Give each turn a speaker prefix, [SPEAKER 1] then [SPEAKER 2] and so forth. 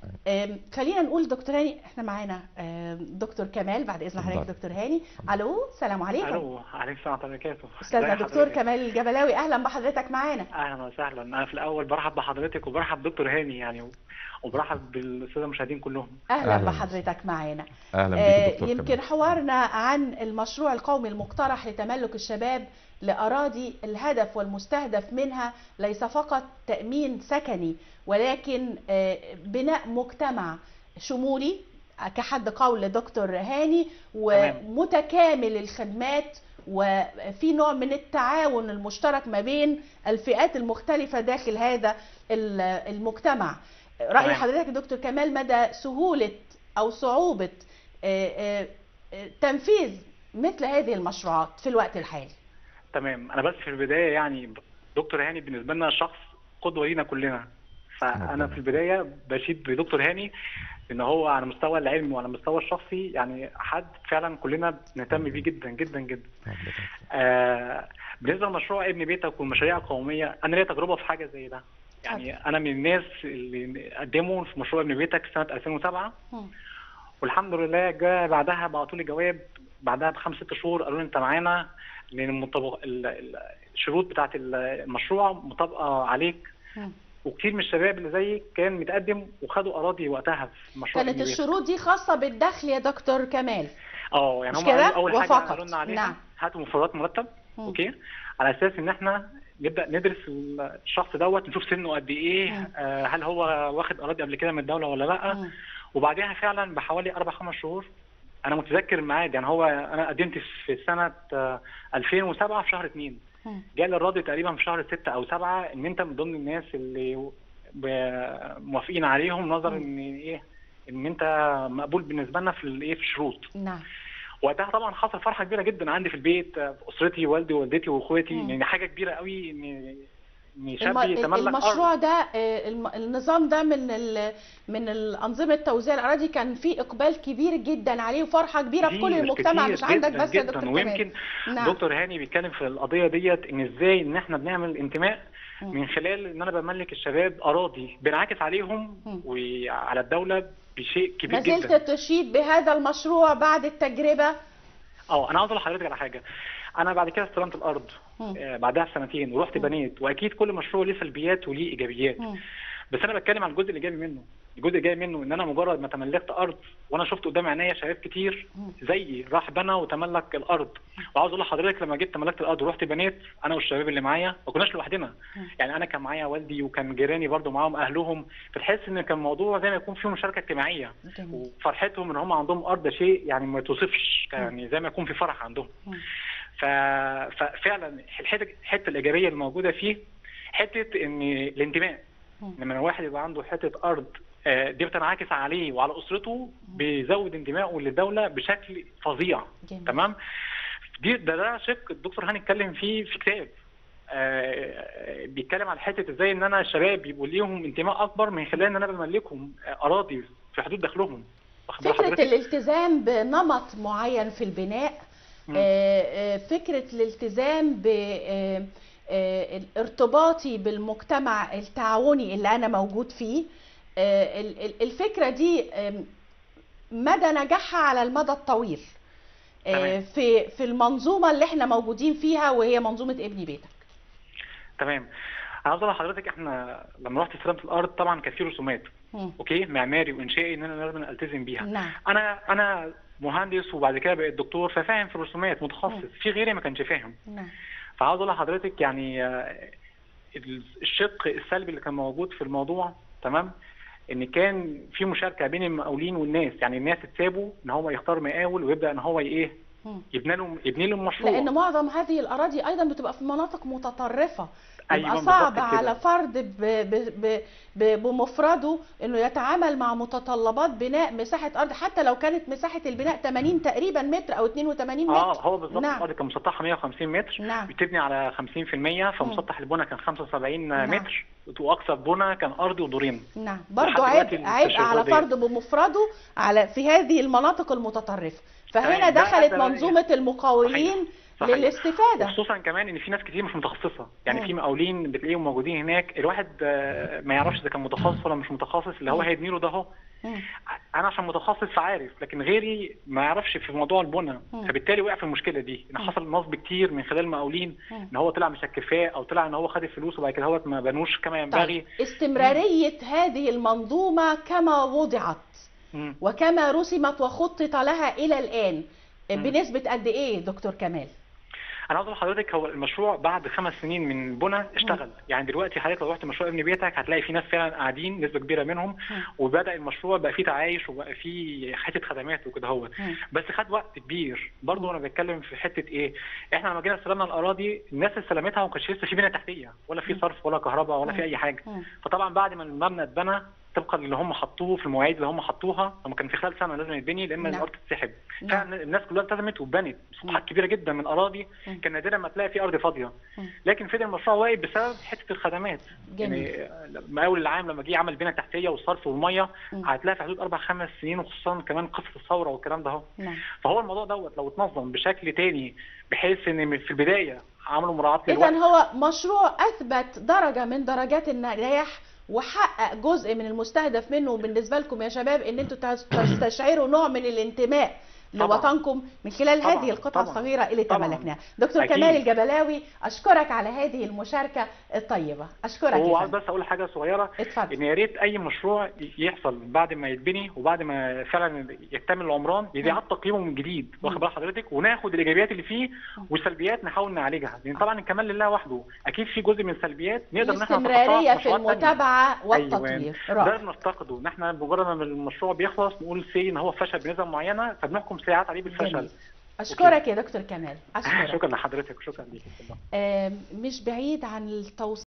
[SPEAKER 1] آم، خلينا نقول دكتور هاني احنا معانا آم، دكتور كمال بعد اذن حضرتك
[SPEAKER 2] اتفضل.
[SPEAKER 1] دكتور هاني الو السلام عليكم
[SPEAKER 3] الو عليكم السلام ورحمه الله وبركاته
[SPEAKER 1] استاذنا
[SPEAKER 3] ازي
[SPEAKER 1] دكتور
[SPEAKER 3] حضرتك؟
[SPEAKER 1] كمال الجبلاوي اهلا بحضرتك معانا
[SPEAKER 3] اهلا وسهلا انا في الاول برحب بحضرتك وبرحب دكتور هاني يعني وبرحب بالساده المشاهدين كلهم
[SPEAKER 1] اهلا
[SPEAKER 2] أهلاً.
[SPEAKER 1] بحضرتك معانا
[SPEAKER 2] اهلا
[SPEAKER 1] آه،
[SPEAKER 2] بيك دكتور
[SPEAKER 1] يمكن
[SPEAKER 2] كمال.
[SPEAKER 1] حوارنا عن المشروع القومي المقترح لتملك الشباب لأراضي الهدف والمستهدف منها ليس فقط تأمين سكني ولكن آه، بناء مجتمع شمولي كحد قول دكتور هاني ومتكامل الخدمات وفي نوع من التعاون المشترك ما بين الفئات المختلفة داخل هذا ال- المجتمع رأي
[SPEAKER 3] تمام.
[SPEAKER 1] حضرتك يا دكتور كمال مدى سهولة أو صعوبة آه، آه، آه، تنفيذ مثل هذه المشروعات في الوقت الحالي
[SPEAKER 3] تمام انا بس في البدايه يعني دكتور هاني بالنسبه لنا شخص قدوه لينا كلنا فانا في البدايه بشيد بدكتور هاني ان هو على المستوى العلمي وعلى المستوى الشخصي يعني حد فعلا كلنا بنهتم بيه جدا جدا جدا آه بالنسبه لمشروع ابن بيتك والمشاريع القوميه انا ليا تجربه في حاجه زي ده يعني انا من الناس اللي قدموا في مشروع ابن بيتك سنه 2007
[SPEAKER 1] مم.
[SPEAKER 3] والحمد لله جاء بعدها بعتوا لي جواب بعدها بخمس ست شهور قالوا لي انت معانا لان المطبق ال- ال- الشروط بتاعت المشروع مطابقه عليك
[SPEAKER 1] مم.
[SPEAKER 3] وكتير من الشباب اللي زيك كان متقدم وخدوا اراضي وقتها في مشروع
[SPEAKER 1] كانت
[SPEAKER 3] ابن بيتك.
[SPEAKER 1] الشروط دي خاصة بالدخل يا دكتور كمال
[SPEAKER 3] اه يعني
[SPEAKER 1] مش
[SPEAKER 3] هم
[SPEAKER 1] كده؟
[SPEAKER 3] قالوا اول حاجه
[SPEAKER 1] وفقط.
[SPEAKER 3] قالوا لنا عليها
[SPEAKER 1] نعم.
[SPEAKER 3] هاتوا مفردات مرتب
[SPEAKER 1] مم.
[SPEAKER 3] اوكي على اساس ان احنا نبدا ندرس الشخص دوت نشوف سنه قد ايه
[SPEAKER 1] مم.
[SPEAKER 3] آه هل هو واخد اراضي قبل كده من الدوله ولا لا
[SPEAKER 1] مم.
[SPEAKER 3] وبعدها فعلا بحوالي اربع خمس شهور انا متذكر الميعاد يعني هو انا قدمت في سنه آه، 2007 في شهر 2
[SPEAKER 1] مم.
[SPEAKER 3] جالي الرد تقريبا في شهر 6 او 7 ان انت من ضمن الناس اللي ب- موافقين عليهم نظرا ان ايه ان انت مقبول بالنسبه لنا في الايه في الشروط
[SPEAKER 1] نعم
[SPEAKER 3] وقتها طبعا حصل فرحه كبيره جدا عندي في البيت آه، في اسرتي والدي ووالدتي واخواتي
[SPEAKER 1] مم.
[SPEAKER 3] يعني حاجه كبيره قوي ان ان شاب
[SPEAKER 1] الم...
[SPEAKER 3] يتملك
[SPEAKER 1] المشروع
[SPEAKER 3] أرض.
[SPEAKER 1] ده آه، الم... النظام ده من ال... من الأنظمة توزيع الأراضي كان فيه إقبال كبير جدا عليه وفرحة كبيرة في كل
[SPEAKER 3] كتير-
[SPEAKER 1] المجتمع
[SPEAKER 3] كتير
[SPEAKER 1] مش عندك
[SPEAKER 3] جدا
[SPEAKER 1] بس يا
[SPEAKER 3] جدا
[SPEAKER 1] دكتور
[SPEAKER 3] ويمكن
[SPEAKER 1] كمال نعم
[SPEAKER 3] دكتور هاني بيتكلم في القضيه ديت ان ازاي ان احنا بنعمل انتماء
[SPEAKER 1] مم.
[SPEAKER 3] من خلال ان انا بملك الشباب اراضي بنعكس عليهم
[SPEAKER 1] مم.
[SPEAKER 3] وعلى الدوله بشيء كبير
[SPEAKER 1] ما زلت
[SPEAKER 3] جدا
[SPEAKER 1] تشيد بهذا المشروع بعد التجربة
[SPEAKER 3] اه انا عاوز اقول لحضرتك على حاجه انا بعد كده استلمت الارض
[SPEAKER 1] مم.
[SPEAKER 3] آه بعدها بسنتين ورحت
[SPEAKER 1] مم.
[SPEAKER 3] بنيت واكيد كل مشروع ليه سلبيات وليه ايجابيات
[SPEAKER 1] مم.
[SPEAKER 3] بس انا بتكلم على الجزء الايجابي منه الجزء الجاي منه ان انا مجرد ما تملكت ارض وانا شفت قدام عينيا شباب كتير
[SPEAKER 1] مم.
[SPEAKER 3] زيي راح بنى وتملك الارض وعاوز اقول لحضرتك لما جيت تملكت الارض ورحت بنيت انا والشباب اللي معايا ما كناش لوحدنا
[SPEAKER 1] مم.
[SPEAKER 3] يعني انا كان معايا والدي وكان جيراني برضو معاهم اهلهم فتحس ان كان الموضوع زي ما يكون فيه مشاركه اجتماعيه
[SPEAKER 1] جميل.
[SPEAKER 3] وفرحتهم ان هم عندهم ارض ده شيء يعني ما يتوصفش يعني زي ما يكون في فرح عندهم
[SPEAKER 1] مم.
[SPEAKER 3] ف... ففعلا الحته الحته الايجابيه اللي موجوده فيه حته ان الانتماء
[SPEAKER 1] مم.
[SPEAKER 3] لما الواحد يبقى عنده حته ارض آه، دي بتنعكس عليه وعلى اسرته بيزود انتمائه للدوله بشكل فظيع
[SPEAKER 1] جميل.
[SPEAKER 3] تمام دي ده ده شق الدكتور هاني اتكلم فيه في كتاب آه، بيتكلم على حته ازاي ان انا الشباب يبقوا ليهم انتماء اكبر من خلال ان انا بملكهم آه، اراضي في حدود دخلهم واخد بال
[SPEAKER 1] فكرة
[SPEAKER 3] حضرتك؟
[SPEAKER 1] الالتزام بنمط معين في البناء
[SPEAKER 3] مم.
[SPEAKER 1] آه، آه، فكرة الالتزام ب آه، آه، الارتباطي بالمجتمع التعاوني اللي أنا موجود فيه آه، ال- ال- الفكرة دي آم، مدى نجاحها على المدى الطويل آه،
[SPEAKER 3] تمام.
[SPEAKER 1] في في المنظومة اللي احنا موجودين فيها وهي منظومة ابني بيتك
[SPEAKER 3] تمام انا عاوز اقول لحضرتك احنا لما رحت استلمت الارض طبعا كان في رسومات
[SPEAKER 1] مم.
[SPEAKER 3] اوكي معماري وانشائي ان انا لازم التزم بيها
[SPEAKER 1] نعم
[SPEAKER 3] انا انا مهندس وبعد كده بقيت دكتور ففاهم في الرسومات متخصص
[SPEAKER 1] مم.
[SPEAKER 3] في غيري ما كانش فاهم
[SPEAKER 1] نعم
[SPEAKER 3] فعاوز اقول لحضرتك يعني آه، الشق السلبي اللي كان موجود في الموضوع تمام ان كان في مشاركه بين المقاولين والناس يعني الناس اتسابوا ان هو يختار مقاول ويبدا ان هو ايه
[SPEAKER 1] مم.
[SPEAKER 3] يبني لهم يبني لهم مشروع
[SPEAKER 1] لان معظم هذه الاراضي ايضا بتبقى في مناطق متطرفه
[SPEAKER 3] أيوة
[SPEAKER 1] يبقى
[SPEAKER 3] بالظبط
[SPEAKER 1] صعب
[SPEAKER 3] كده.
[SPEAKER 1] على فرد ب ب ب ب بمفرده انه يتعامل مع متطلبات بناء مساحه ارض حتى لو كانت مساحه البناء 80 تقريبا متر او 82 متر
[SPEAKER 3] اه هو بالظبط
[SPEAKER 1] نعم.
[SPEAKER 3] الارض كان مسطحها 150 متر
[SPEAKER 1] نعم.
[SPEAKER 3] بتبني على 50% فمسطح البنى كان 75
[SPEAKER 1] نعم.
[SPEAKER 3] متر واقصى البنى كان ارضي ودورين
[SPEAKER 1] نعم برضو
[SPEAKER 3] لحد
[SPEAKER 1] عيب
[SPEAKER 3] دلوقتي
[SPEAKER 1] عيب
[SPEAKER 3] التشريعات
[SPEAKER 1] على
[SPEAKER 3] ديت.
[SPEAKER 1] فرد بمفرده على في هذه المناطق المتطرفه فهنا
[SPEAKER 3] تمام، ده
[SPEAKER 1] دخلت
[SPEAKER 3] أدى بقى
[SPEAKER 1] منظومه المقاولين
[SPEAKER 3] صحيح.
[SPEAKER 1] للاستفاده
[SPEAKER 3] وخصوصا كمان ان في ناس كتير مش متخصصه يعني
[SPEAKER 1] مم.
[SPEAKER 3] في مقاولين بتلاقيهم موجودين هناك الواحد آه، ما يعرفش اذا كان متخصص ولا مش متخصص اللي هو
[SPEAKER 1] مم.
[SPEAKER 3] هيبني له ده اهو
[SPEAKER 1] مم.
[SPEAKER 3] انا عشان متخصص فعارف لكن غيري ما يعرفش في موضوع البنى
[SPEAKER 1] مم.
[SPEAKER 3] فبالتالي وقع في المشكله دي ان
[SPEAKER 1] مم.
[SPEAKER 3] حصل نصب كتير من خلال المقاولين
[SPEAKER 1] مم.
[SPEAKER 3] ان هو طلع مش كفايه او طلع ان هو خد الفلوس وبعد كده هو ما بنوش كما ينبغي
[SPEAKER 1] طيب استمراريه هذه المنظومه كما وضعت
[SPEAKER 3] مم.
[SPEAKER 1] وكما رسمت وخطط لها الى الان
[SPEAKER 3] مم.
[SPEAKER 1] بنسبه قد ايه دكتور كمال
[SPEAKER 3] انا عاوز أقول لحضرتك هو المشروع بعد خمس سنين من بنى اشتغل يعني دلوقتي حضرتك لو رحت مشروع ابن بيتك هتلاقي في ناس فعلا قاعدين نسبه كبيره منهم
[SPEAKER 1] مم.
[SPEAKER 3] وبدا المشروع بقى فيه تعايش وبقى فيه حته خدمات وكده هو
[SPEAKER 1] مم.
[SPEAKER 3] بس خد وقت كبير برضه انا بتكلم في حته ايه احنا لما جينا استلمنا الاراضي الناس اللي استلمتها ما كانش لسه في بنيه تحتيه ولا في صرف ولا كهرباء ولا
[SPEAKER 1] مم.
[SPEAKER 3] في اي حاجه
[SPEAKER 1] مم.
[SPEAKER 3] فطبعا بعد ما المبنى اتبنى طبقا اللي هم حطوه في المواعيد اللي هم حطوها هم كان في خلال سنه لازم يتبني لان
[SPEAKER 1] نعم.
[SPEAKER 3] الارض تتسحب
[SPEAKER 1] نعم.
[SPEAKER 3] فالناس كلها التزمت وبنت
[SPEAKER 1] مم.
[SPEAKER 3] سطوحات كبيره جدا من اراضي
[SPEAKER 1] مم.
[SPEAKER 3] كان نادرا ما تلاقي في ارض فاضيه
[SPEAKER 1] مم.
[SPEAKER 3] لكن فضل المشروع واقف بسبب حته الخدمات
[SPEAKER 1] جميل.
[SPEAKER 3] يعني المقاول العام لما جه عمل بنى تحتيه والصرف والميه
[SPEAKER 1] مم.
[SPEAKER 3] هتلاقي في حدود اربع خمس سنين وخصوصا كمان قصه الثوره والكلام ده اهو
[SPEAKER 1] نعم
[SPEAKER 3] فهو الموضوع دوت لو اتنظم بشكل تاني بحيث ان في البدايه عملوا مراعاه
[SPEAKER 1] اذا
[SPEAKER 3] للوقت
[SPEAKER 1] هو مشروع اثبت درجه من درجات النجاح وحقق جزء من المستهدف منه بالنسبه لكم يا شباب ان انتوا تس- تستشعروا نوع من الانتماء
[SPEAKER 3] طبعاً.
[SPEAKER 1] لوطنكم من خلال
[SPEAKER 3] طبعاً.
[SPEAKER 1] هذه القطعه
[SPEAKER 3] طبعاً.
[SPEAKER 1] الصغيره اللي
[SPEAKER 3] طبعاً.
[SPEAKER 1] تملكناها دكتور
[SPEAKER 3] أكيد.
[SPEAKER 1] كمال الجبلاوي اشكرك على هذه المشاركه الطيبه اشكرك
[SPEAKER 3] هو
[SPEAKER 1] يا
[SPEAKER 3] عاوز
[SPEAKER 1] فندم
[SPEAKER 3] بس اقول حاجه صغيره
[SPEAKER 1] اتفضل
[SPEAKER 3] ان يا ريت اي مشروع يحصل بعد ما يتبني وبعد ما فعلا يكتمل العمران يعاد تقييمه من جديد واخد بال حضرتك وناخد الايجابيات اللي فيه والسلبيات نحاول نعالجها لان طبعا الكمال لله وحده اكيد في جزء من السلبيات نقدر ان احنا
[SPEAKER 1] الاستمراريه
[SPEAKER 3] نتخطاها
[SPEAKER 1] في
[SPEAKER 3] مشروعات تانية.
[SPEAKER 1] المتابعه والتطوير
[SPEAKER 3] أيوة.
[SPEAKER 1] رائع
[SPEAKER 3] ده نفتقده ان احنا بمجرد ما المشروع بيخلص نقول سي ان هو فشل بنسبه معينه فبنحكم ساعات عليه
[SPEAKER 1] جميل.
[SPEAKER 3] بالفشل
[SPEAKER 1] اشكرك يا دكتور كمال اشكرك
[SPEAKER 3] شكرا لحضرتك وشكرا ليك
[SPEAKER 1] آم، مش بعيد عن التوصيل